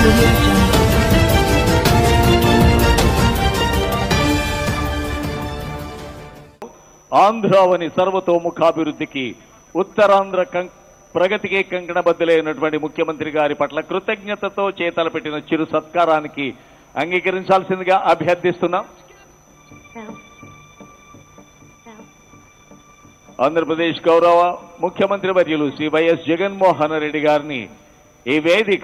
audio jungle. Andhravani సర్వతోముఖాభివృద్ధికి Uttarandhra కం- ప్రగతికి కంకణబద్దులైనటువంటి ముఖ్యమంత్రి గారి పట్ల కృతజ్ఞతతో చేతలు పెట్టిన చిరు సత్కారానికి అంగీకరించాల్సిందిగా అభ్యర్థిస్తున్నాం ఆంధ్రప్రదేశ్ గౌరవ ముఖ్యమంత్రి వర్యులు శ్రీ వైఎస్ జగన్మోహన్ రెడ్డి గారిని ఈ వేదిక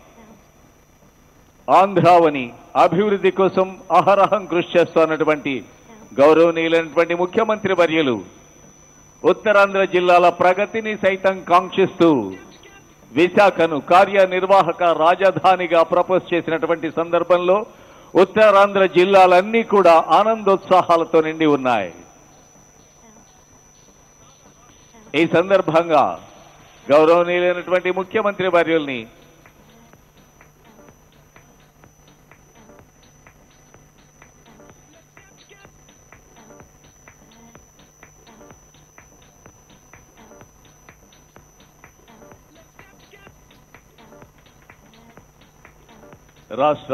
ఆంధ్రావని అభివృద్ధి కోసం అహరహం కృషి చేస్తున్నటువంటి గౌరవనీయులైనటువంటి ముఖ్యమంత్రి వర్యులు ఉత్తరాంధ్ర జిల్లాల ప్రగతిని సైతం కాంక్షిస్తూ విశాఖను కార్యనిర్వాహక రాజధానిగా ప్రపోజ్ చేసినటువంటి సందర్భంలో ఉత్తరాంధ్ర జిల్లాలన్నీ కూడా ఆనందోత్సాహాలతో నిండి ఉన్నాయి ఈ సందర్భంగా గౌరవనీయులైనటువంటి ముఖ్యమంత్రి వర్యుల్ని రాష్ట్ర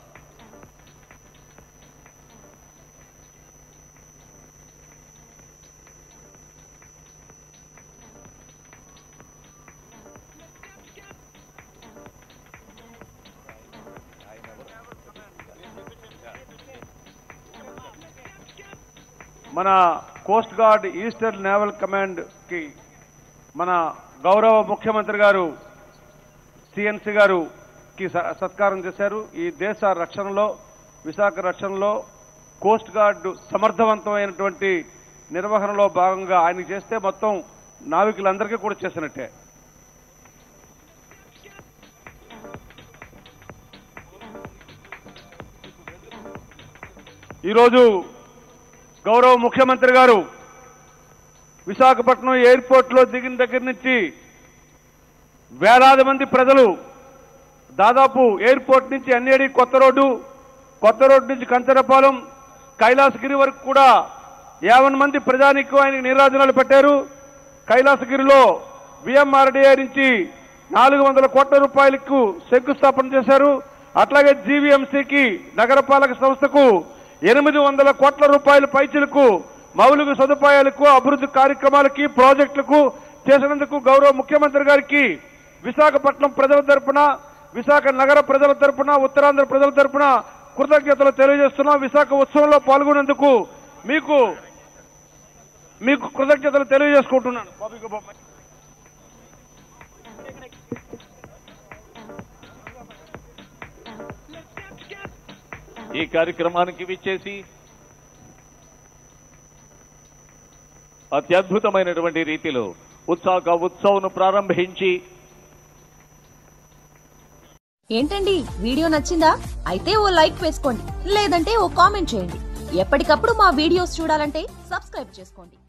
మన coast guard eastern naval command కి మన గౌరవ ముఖ్యమంత్రి గారు సిఎన్సి గారు కి స- సత్కారం చేశారు ఈ దేశ రక్షణలో విశాఖ రక్షణలో కోస్ట్ గార్డ్ సమర్థవంతమైనటువంటి నిర్వహణలో భాగంగా ఆయన చేస్తే మొత్తం నావికులందరికీ కూడా చేసినట్టే ఈరోజు గౌరవ ముఖ్యమంత్రి గారు విశాఖపట్నం ఎయిర్పోర్ట్ లో దిగిన దగ్గర నుంచి వేలాది మంది ప్రజలు దాదాపు ఎయిర్పోర్ట్ నుంచి అన్నేడి కొత్త రోడ్డు కొత్త రోడ్డు నుంచి కంచరపాలెం కైలాసగిరి వరకు కూడా యావన్ మంది ప్రజానికి ఆయనకి నీరాజనాలు పెట్టారు కైలాసగిరిలో విఎంఆర్డీఏ నుంచి నాలుగు వందల కోట్ల రూపాయలకు శంకుస్థాపన చేశారు అట్లాగే జీవీఎంసీకి నగరపాలక సంస్థకు ఎనిమిది వందల కోట్ల రూపాయల పైచులకు మౌలిక సదుపాయాలకు అభివృద్ధి కార్యక్రమాలకి ప్రాజెక్టులకు చేసినందుకు గౌరవ ముఖ్యమంత్రి గారికి విశాఖపట్నం ప్రజల తరపున విశాఖ నగర ప్రజల తరపున ఉత్తరాంధ్ర ప్రజల తరపున కృతజ్ఞతలు తెలియజేస్తున్నాం విశాఖ ఉత్సవంలో పాల్గొనేందుకు మీకు మీకు కృతజ్ఞతలు తెలియజేసుకుంటున్నాను బాబు బాబు. ఈ కార్యక్రమానికి విచ్చేసి అత్యద్భుతమైనటువంటి రీతిలో ఉత్సాహ ఉత్సవం ప్రారంభించి ఏంటండి వీడియో నచ్చిందా అయితే ఓ లైక్ వేసుకోండి లేదంటే ఓ కామెంట్ చేయండి ఎప్పటికప్పుడు మా వీడియోస్ చూడాలంటే సబ్స్క్రైబ్ చేసుకోండి